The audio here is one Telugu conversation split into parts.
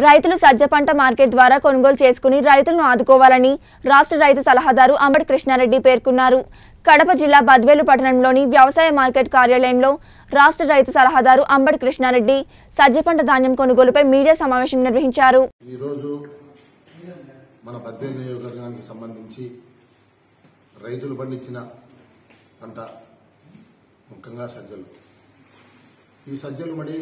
రైతులు సజ్జ పంట మార్కెట్ ద్వారా కొనుగోలు చేసుకుని రైతులను ఆదుకోవాలని రాష్ట్ర రైతు సలహాదారు అంబటి కృష్ణారెడ్డి పేర్కొన్నారు కడప జిల్లా బద్వేలు పట్టణంలోని వ్యవసాయ మార్కెట్ కార్యాలయంలో రాష్ట్ర రైతు సలహాదారు అంబటి కృష్ణారెడ్డి సజ్జ పంట ధాన్యం కొనుగోలుపై మీడియా సమావేశం నిర్వహించారు ఈరోజు మన బద్వేలు నియోజకవర్గానికి సంబంధించి రైతులు పండించిన పంట ముఖ్యంగా సజ్జలు ఈ సజ్జలు మరి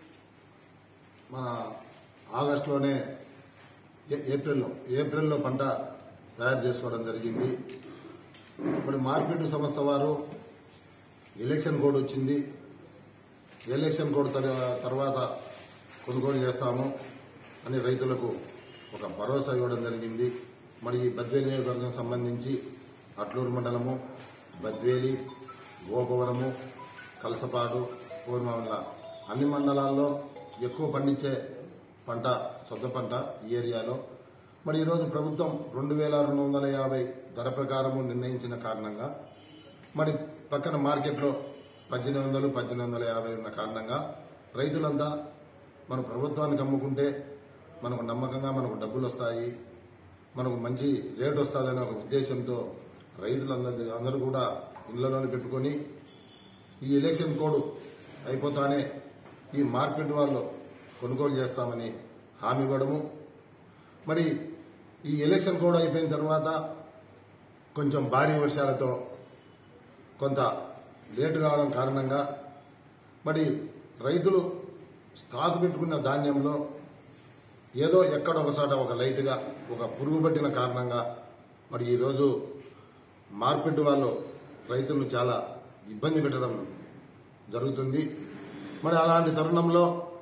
మన ఆగస్టులోనే ఏ- ఏప్రిల్లో ఏప్రిల్లో పంట తయారు చేసుకోవడం జరిగింది మరి మార్కెట్ సంస్థ వారు ఎలక్షన్ కోడ్ వచ్చింది ఎలక్షన్ కోడ్ తర్- తర్వాత కొనుగోలు చేస్తాము అని రైతులకు ఒక భరోసా ఇవ్వడం జరిగింది మరి ఈ బద్వేలి నియోజకవర్గం సంబంధించి అట్లూరు మండలము బద్వేలి గోపవరము కలసపాడు పూర్మవల్ల అన్ని మండలాల్లో ఎక్కువ పండించే పంట సొంత పంట ఈ ఏరియాలో మరి ఈరోజు ప్రభుత్వం రెండు వేల రెండు వందల యాభై ధర ప్రకారము నిర్ణయించిన కారణంగా మరి పక్కన మార్కెట్లో పద్దెనిమిది వందలు పద్దెనిమిది వందల యాభై ఉన్న కారణంగా రైతులంతా మన ప్రభుత్వానికి అమ్ముకుంటే మనకు నమ్మకంగా మనకు డబ్బులు వస్తాయి మనకు మంచి రేట్ వస్తుందనే ఒక ఉద్దేశంతో రైతులందరూ అందరూ కూడా ఇళ్లలోనే పెట్టుకొని ఈ ఎలక్షన్ కోడ్ అయిపోతానే ఈ మార్కెట్ వాళ్ళు కొనుగోలు చేస్తామని హామీ ఇవ్వడము మరి ఈ ఎలక్షన్ కోడ్ అయిపోయిన తర్వాత కొంచెం భారీ వర్షాలతో కొంత లేటు కావడం కారణంగా మరి రైతులు స్టాక్ పెట్టుకున్న ధాన్యంలో ఏదో ఎక్కడ ఒకసాట ఒక లైట్గా ఒక పురుగు పట్టిన కారణంగా మరి ఈరోజు మార్కెట్ వాళ్ళు రైతులను చాలా ఇబ్బంది పెట్టడం జరుగుతుంది మరి అలాంటి తరుణంలో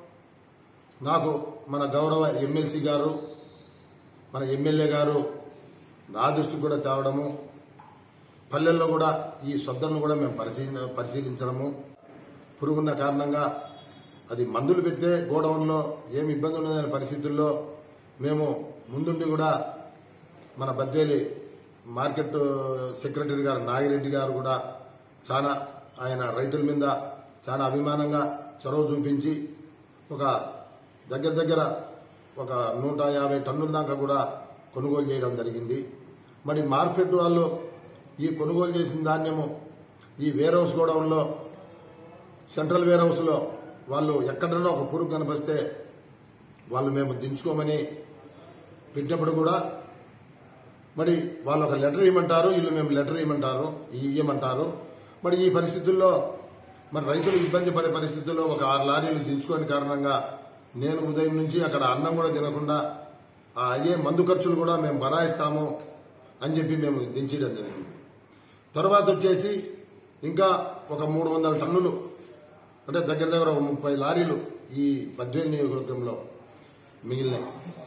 నాకు మన గౌరవ ఎమ్మెల్సీ గారు మన ఎమ్మెల్యే గారు నా దృష్టికి కూడా తేవడము పల్లెల్లో కూడా ఈ శ్రద్ధను కూడా మేము పరిశీలి పరిశీలించడము పురుగున్న కారణంగా అది మందులు పెట్టే గోడౌన్లో ఏమి ఇబ్బంది ఉండదనే పరిస్థితుల్లో మేము ముందుండి కూడా మన బద్వేలి మార్కెట్ సెక్రటరీ గారు నాగిరెడ్డి గారు కూడా చాలా ఆయన రైతుల మీద చాలా అభిమానంగా చొరవ చూపించి ఒక దగ్గర దగ్గర ఒక నూట యాభై టన్నుల దాకా కూడా కొనుగోలు చేయడం జరిగింది మరి మార్కెట్ వాళ్ళు ఈ కొనుగోలు చేసిన ధాన్యము ఈ వేర్ హౌస్ గోడౌన్లో సెంట్రల్ వేర్ హౌస్లో వాళ్ళు ఎక్కడైనా ఒక పురుగు కనిపిస్తే వాళ్ళు మేము దించుకోమని పెట్టినప్పుడు కూడా మరి వాళ్ళు ఒక లెటర్ ఇవ్వమంటారు వీళ్ళు మేము లెటర్ ఇవ్వమంటారు ఇవ్వమంటారు మరి ఈ పరిస్థితుల్లో మరి రైతులు ఇబ్బంది పడే పరిస్థితుల్లో ఒక ఆరు లారీలు దించుకోని కారణంగా నేను ఉదయం నుంచి అక్కడ అన్నం కూడా తినకుండా ఆ అయ్యే మందు ఖర్చులు కూడా మేము బరాయిస్తాము అని చెప్పి మేము దించడం జరిగింది తర్వాత వచ్చేసి ఇంకా ఒక మూడు వందల టన్నులు అంటే దగ్గర దగ్గర ఒక ముప్పై లారీలు ఈ పద్దెనిమిది నియోజకవర్గంలో మిగిలినాయి